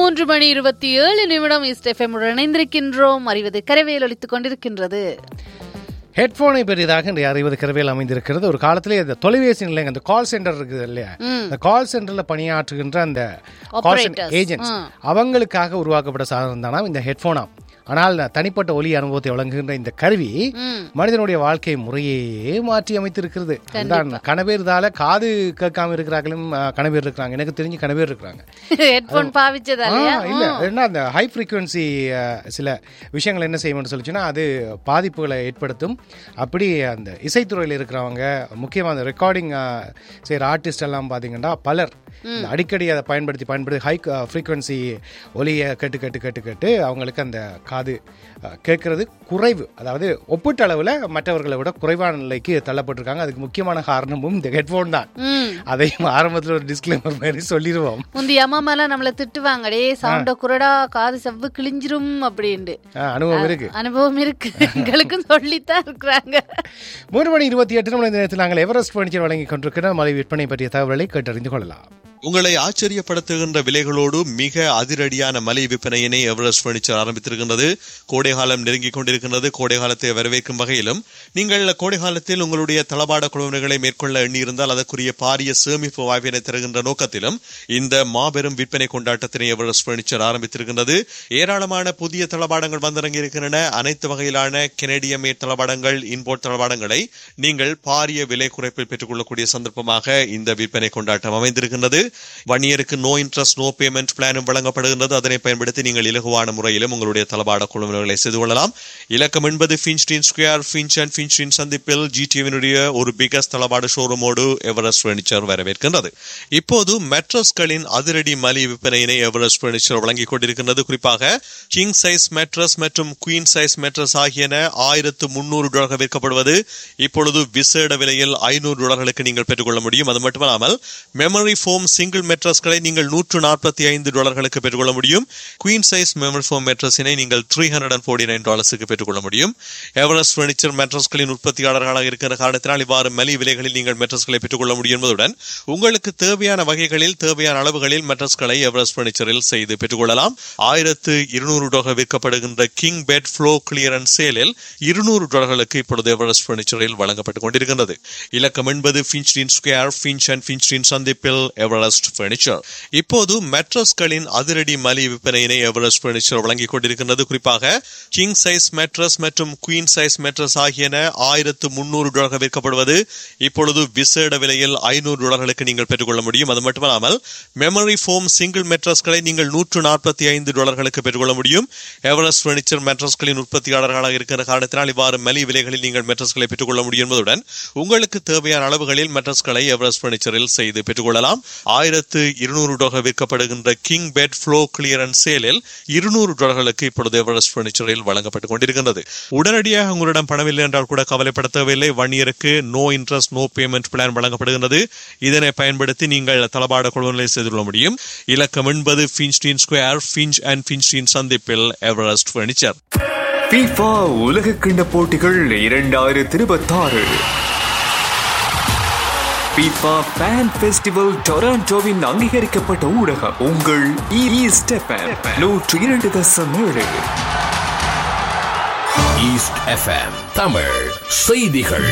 மூன்று மணி இருபத்தி ஏழு நிமிடம் இஸ்டெஃபம் இணைந்திருக்கின்றோம் அறிவது கரவையில் ஒலித்துக் கொண்டிருக்கின்றது ஹெட்ஃபோனை பெரிதாக இன்றைய அறிவது கருவியில் அமைந்திருக்கிறது ஒரு காலத்திலே இந்த தொலைபேசி நிலையம் அந்த கால் சென்டர் இருக்குது இல்லையா இந்த கால் சென்டர்ல பணியாற்றுகின்ற அந்த கால் Operators. ஏஜென்ட்ஸ் அவங்களுக்காக உருவாக்கப்பட்ட சாதனம் தானா இந்த ஹெட்ஃபோனா ஆனால் தனிப்பட்ட ஒலி அனுபவத்தை வழங்குகின்ற இந்த கருவி மனிதனுடைய வாழ்க்கை முறையே மாற்றி அமைத்திருக்கிறது அதுதான் கணபேர்தால காது கேட்காம இருக்கிறாங்களும் அஹ், கணபேர் இருக்கிறாங்க எனக்கு தெரிஞ்சு கணபேர் இருக்கிறாங்க ஹெட்போன் பாவிச்சதாலயா ஆ, இல்ல என்ன அந்த ஹை ஃப்ரீக்குவன்சி சில விஷயங்கள் என்ன செய்யும்னு சொல்லிச்சுன்னா அது பாதிப்புகளை ஏற்படுத்தும் அப்படி அந்த இசைத்துறையில் இருக்கிறவங்க முக்கியமாக அந்த ரெக்கார்டிங் செய்கிற ஆர்டிஸ்ட் எல்லாம் பார்த்தீங்கன்னா பலர் இந்த அடிக்கடி அதை பயன்படுத்தி பயன்படுத்தி ஹை ஃப்ரீக்குவன்சி ஒலியை கேட்டு கேட்டு கேட்டு கேட்டு அவங்களுக்கு அந்த காது அஹ், கேட்கறது குறைவு அதாவது ஒப்பீட்டு அளவில் மற்றவர்களை விட குறைவான நிலைக்கு தள்ளப்பட்டிருக்காங்க அதுக்கு முக்கியமான காரணமும் இந்த ஹெட்ஃபோன் தான் ம் அதையும் ஆரம்பத்தில் ஒரு டிஸ்க்ளைமர் மாதிரி சொல்லிடுவோம் முந்தி அம்மா மேல நம்மள திட்டுவாங்க டே சவுண்ட குரடா காது செவ்வு கிழிஞ்சிரும் அப்படின்ட்டு ஆ, அனுபவம் இருக்கு அனுபவம் இருக்கு எங்களுக்கும் சொல்லித்தான் இருக்கிறாங்க மூன்று மணி இருபத்தி எட்டு நிமிடம் இந்த நேரத்தில் நாங்கள் எவரெஸ்ட் பர்னிச்சர் வழங்கி கொண்டிருக்கிற மலை விற்பனை பற்றிய தகவல்களை கேட்டறிந்து கொள்ளலாம் உங்களை ஆச்சரியப்படுத்துகின்ற விலைகளோடு மிக அதிரடியான மலை விற்பனையினை எவரெஸ்ட் பர்னிச்சர் ஆரம்பித்திருக்கின்றது கோடை காலம் நெருங்கிக் கொண்டிருக்கின்றது கோடை காலத்தை வரவேற்கும் வகையிலும் நீங்கள் கோடை காலத்தில் உங்களுடைய தளபாட குழுவினர்களை மேற்கொள்ள எண்ணியிருந்தால் அதற்குரிய பாரிய சேமிப்பு வாய்ப்பினை தருகின்ற நோக்கத்திலும் இந்த மாபெரும் விற்பனை கொண்டாட்டத்தினை எவரெஸ்ட் பர்னிச்சர் ஆரம்பித்திருக்கின்றது ஏராளமான புதிய தளபாடங்கள் வந்திறங்கி இருக்கின்றன அனைத்து வகையிலான கெனடிய மேட் தளபாடங்கள் இன்போர்ட் தளபாடங்களை நீங்கள் பாரிய விலை குறைப்பில் பெற்றுக்கொள்ளக்கூடிய சந்தர்ப்பமாக இந்த விற்பனை கொண்டாட்டம் அமைந்திருக்கின்றது ஒன் இயருக்கு நோ இன்ட்ரெஸ்ட் நோ பேமெண்ட் பிளானும் வழங்கப்படுகின்றது அதனை பயன்படுத்தி நீங்கள் இலகுவான முறையிலும் உங்களுடைய தளபாட குழுவினர்களை செய்து கொள்ளலாம் இலக்கம் என்பது Finchdene square Finch and Finchdene சந்திப்பில் ஜிடிவினுடைய ஒரு பிகஸ்ட் தளபாட ஷோரூமோடு எவரெஸ்ட் பர்னிச்சர் வரவேற்கின்றது இப்போது மெட்ரஸ்களின் அதிரடி மலி விற்பனையினை எவரெஸ்ட் பர்னிச்சர் வழங்கிக் கொண்டிருக்கின்றது குறிப்பாக கிங் சைஸ் மெட்ரஸ் மற்றும் குயின் சைஸ் மெட்ரஸ் ஆகியன ஆயிரத்து முன்னூறு டாலர்கள் விற்கப்படுவது இப்பொழுது விசேட விலையில் ஐநூறு டாலர்களுக்கு நீங்கள் பெற்றுக்கொள்ள முடியும் அது மட்டுமல்லாமல் மெமரி ஃபோம் சிங்கிள் மெட்ரஸ்களை நீங்கள் நூற்று நாற்பத்தி ஐந்து டாலர்களுக்கு பெற்றுக்கொள்ள முடியும் குயின் சைஸ் மெமரி ஃபோம் மெட்ரஸினை நீங்கள் three hundred and forty nine டாலர்ஸுக்கு பெற்றுக்கொள்ள முடியும் எவரெஸ்ட் ஃபர்னிச்சர் மெட்ரஸ்களின் உற்பத்தியாளர்களாக இருக்கிற காரணத்தினால் இவ்வாறு மலி விலைகளில் நீங்கள் மெட்ரஸ்களை பெற்றுக்கொள்ள முடியும் என்பதுடன் உங்களுக்கு தேவையான வகைகளில் தேவையான அளவுகளில் மெட்ரஸ்களை எவரெஸ்ட் பர்னிச்சரில் செய்து பெற்றுக்கொள்ளலாம் ஆயிரத்து இருநூறு டாலர் விற்கப்படுகின்ற கிங் பெட் ஃப்ளோ கிளியரன்ஸ் சேலில் இருநூறு டாலர்களுக்கு இப்பொழுது எவரெஸ்ட் பர்னிச்சரில் வழங்கப்பட்டுக் கொண்டிருக்கின்றது இலக்கம் என்பது Finchdene square Finch and Finchdene சந்திப்பில் எவரெஸ்ட் பர்னிச்சர் இப்போது மெட்ரஸ்களின் அதிரடி மலி விற்பனையினை எவரெஸ்ட் பர்னிச்சர் வழங்கிக் கொண்டிருக்கின்றது குறிப்பாக கிங் சைஸ் மெட்ரஸ் மற்றும் குயின் சைஸ் மெட்ரஸ் ஆகியன ஆயிரத்து முன்னூறு டாலர்கள் விற்கப்படுவது இப்பொழுது விசேட விலையில் ஐநூறு டாலர்களுக்கு நீங்கள் பெற்றுக்கொள்ள முடியும் அது மட்டுமல்லாமல் மெமரி ஃபோம் சிங்கிள் மெட்ரஸ்களை நீங்கள் நூற்று நாற்பத்தி ஐந்து டாலர்களுக்கு பெற்றுக்கொள்ள முடியும் எவரெஸ்ட் பர்னிச்சர் மெட்ரஸ்களின் உற்பத்தியாளர்களாக இருக்கிற காரணத்தினால் இவ்வாறு மலி விலைகளில் நீங்கள் மெட்ரஸ்களை பெற்றுக்கொள்ள முடியும் என்பதுடன் உங்களுக்கு தேவையான அளவுகளில் மெட்ரஸ்களை எவரெஸ்ட் பர்னிச்சரில் செய்து பெற்றுக்கொள்ளலாம் ஆயிரத்து இருநூறு டாலர் விற்கப்படுகின்ற கிங் பெட் ஃப்ளோ கிளியரன்ஸ் சேலில் இருநூறு டாலர்களுக்கு இப்பொழுது எவரெஸ்ட் பர்னிச்சரில் வழங்கப்பட்டுக் கொண்டிருக்கின்றது உடனடியாக உங்களிடம் பணமில்லை என்றால் கூட கவலைப்பட தேவையில்லை ஒன் இயருக்கு no interest no payment plan வழங்கப்படுகின்றது இதனை பயன்படுத்தி நீங்கள் தளபாட கொள்வனை செய்து கொள்ள முடியும் இலக்கம் என்பது Finchdene square Finch and Finchdene சந்திப்பில் எவரெஸ்ட் பர்னிச்சர் FIFA உலக கிண்ண போட்டிகள் இரண்டாயிரத்தி இருபத்தாறு FIFA ஃபேன் ஃபெஸ்டிவல் டொராண்டோவின் அங்கீகரிக்கப்பட்ட ஊடகம் உங்கள் ஈஸ்ட் எஃப்எம் நூற்று இரண்டு தசம் ஏழு ஈஸ்ட் எஃப்எம் தமிழ் செய்திகள்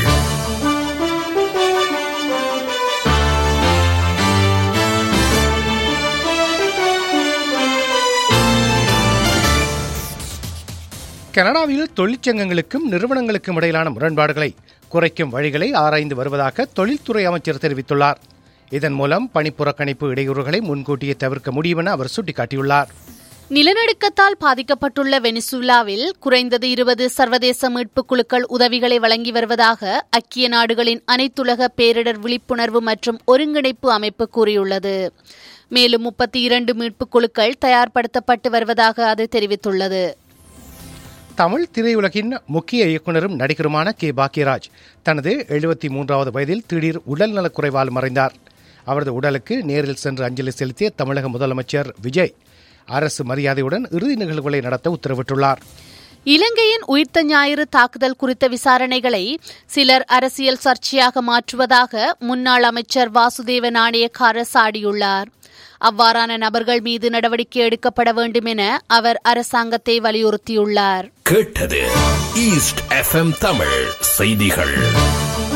கனடாவில் தொழிற்சங்கங்களுக்கும் நிறுவனங்களுக்கும் இடையிலான முரண்பாடுகளை குறைக்கும் வழிகளை ஆராய்ந்து வருவதாக தொழில்துறை அமைச்சர் தெரிவித்துள்ளார் இதன் மூலம் பணிப்புறக்கணிப்பு இடையூறுகளை முன்கூட்டியே தவிர்க்க முடியும் என அவர் சுட்டிக்காட்டியுள்ளார் நிலநடுக்கத்தால் பாதிக்கப்பட்டுள்ள வெனிசுலாவில் குறைந்தது இருபது சர்வதேச மீட்புக் குழுக்கள் உதவிகளை வழங்கி வருவதாக ஐக்கிய நாடுகளின் அனைத்துலக பேரிடர் விழிப்புணர்வு மற்றும் ஒருங்கிணைப்பு அமைப்பு கூறியுள்ளது மேலும் முப்பத்தி இரண்டு மீட்புக் குழுக்கள் தயார்படுத்தப்பட்டு வருவதாக அது தெரிவித்துள்ளது தமிழ் திரையுலகின் முக்கிய இயக்குனரும் நடிகருமான கே பாக்கியராஜ் தனது எழுபத்தி மூன்றாவது வயதில் திடீர் உடல்நலக் குறைவால் மறைந்தார் அவரது உடலுக்கு நேரில் சென்று அஞ்சலி செலுத்திய தமிழக முதலமைச்சர் விஜய் அரசு மரியாதையுடன் இறுதி நிகழ்வுகளை நடத்த உத்தரவிட்டுள்ளார் இலங்கையின் உயிர்த்த ஞாயிறு தாக்குதல் குறித்த விசாரணைகளை சிலர் அரசியல் சர்ச்சையாக மாற்றுவதாக முன்னாள் அமைச்சர் வாசுதேவ நாணயக்கார சாடியுள்ளார் அவ்வாறான நபர்கள் மீது நடவடிக்கை எடுக்கப்பட வேண்டும் என அவர் அரசாங்கத்தை வலியுறுத்தியுள்ளார் கேட்டது ஈஸ்ட் எஃப்எம் தமிழ் செய்திகள்